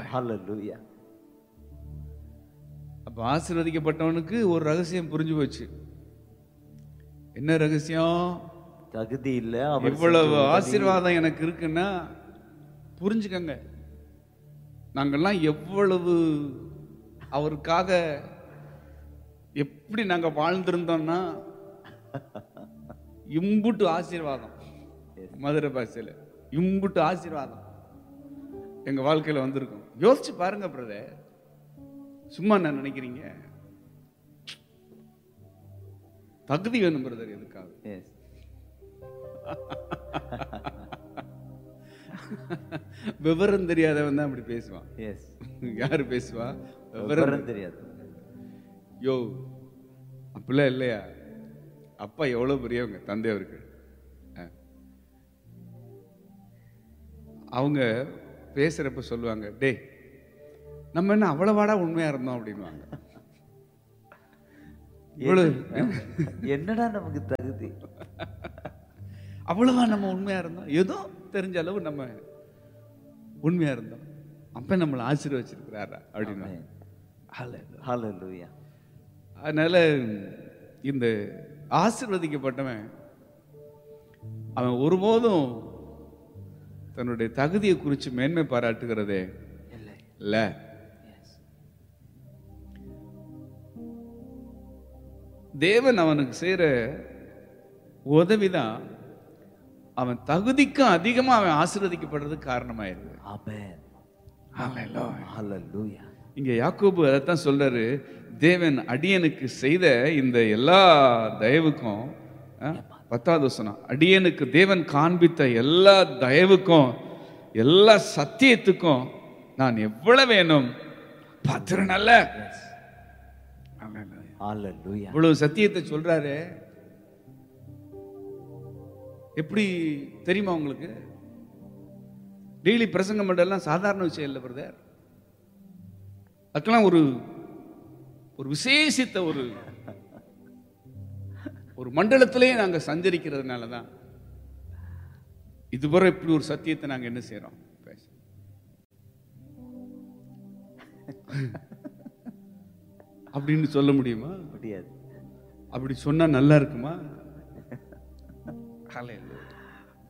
Hallelujah. அப்ப ஆசீர்வதிக்கப்பட்டவனுக்கு ஒரு ரகசியம் புரிஞ்சு போச்சு என்ன ரகசியம் தகுதி இல்ல அவர் இவ்வளவு செஞ்ச உதவி- ஆசீர்வாதம் எனக்கு இருக்குன்னா புரிஞ்சுக்கங்க நாங்கெல்லாம் எவ்வளவு அவருக்காக எப்படி நாங்க வாழ்ந்திருந்தோம்னா இம்புட்டு ஆசீர்வாதம் மதுரை பாஷையில இம்புட்டு ஆசீர்வாதம் எங்க வாழ்க்கையில வந்திருக்கும் யோசிச்சு பாருங்க பிரதர் சும்மா என்ன நினைக்கிறீங்க தகுதி வேணும் பிரதர் எதுக்காக Yes. விவரம் தெரியாதவன் தான் அப்படி பேசுவான் Yes. யாரு பேசுவா விவரம் விவரம் தெரியாது யோ அப்படிலாம் இல்லையா அப்பா எவ்வளவு பெரியவங்க தந்தை அவருக்கு அஹ். அவங்க பேசுறப்ப சொல்லுவாங்க டேய் நம்ம என்ன அவ்வளவாடா உண்மையா இருந்தோம் அப்படின்வாங்க இவ்வளவு என்னடா நமக்கு தகுதி அவ்வளவா நம்ம உண்மையா இருந்தோம் ஏதோ தெரிஞ்ச அளவு நம்ம உண்மையா இருந்தோம் அப்ப நம்மளை ஆசீர்வச்சிருக்கிறாரா அப்படின்னா Amen. Hallelujah. Hallelujah. அதனால இந்த ஆசீர்வதிக்கப்பட்டவன் அவன் ஒருபோதும் தன்னுடைய தகுதியை குறித்து மேன்மை பாராட்டுகிறதே இல்லை இல்ல Yes. தேவன் அவனுக்கு செய்யற உதவிதான் அவன் தகுதிக்கும் அதிகமா அவன் ஆசீர்வதிக்கப்படுறதுக்கு காரணமாயிருது Amen. Hallelujah. Hallelujah. இங்க யாக்கோபு அதைத்தான் சொல்றாரு தேவன் அடியனுக்கு செய்த இந்த எல்லா தயவுக்கும் ஆ, பத்தாவது வசனம் அடியனுக்கு தேவன் காண்பித்த எல்லா தயவுக்கும் எல்லா சத்தியத்துக்கும் நான் எவ்வளவு வேணும் பத்திரனல்ல Yes. Hallelujah. இவ்வளவு சத்தியத்தை சொல்றாரு எப்படி தெரியுமா உங்களுக்கு டெய்லி பிரசங்கம் பண்றதெல்லாம் சாதாரண விஷயம் இல்லை பிரதர் அதுக்கெல்லாம் ஒரு ஒரு விசேஷித்த ஒரு ஒரு மண்டலத்திலேயே நாங்க சஞ்சரிக்கிறதுனால தான் இதுவரை இப்படி ஒரு சத்தியத்தை நாங்க என்ன செய்றோம் பேச அப்படின்னு சொல்ல முடியுமா முடியாது அப்படி சொன்னா நல்லா இருக்குமா Hallelujah.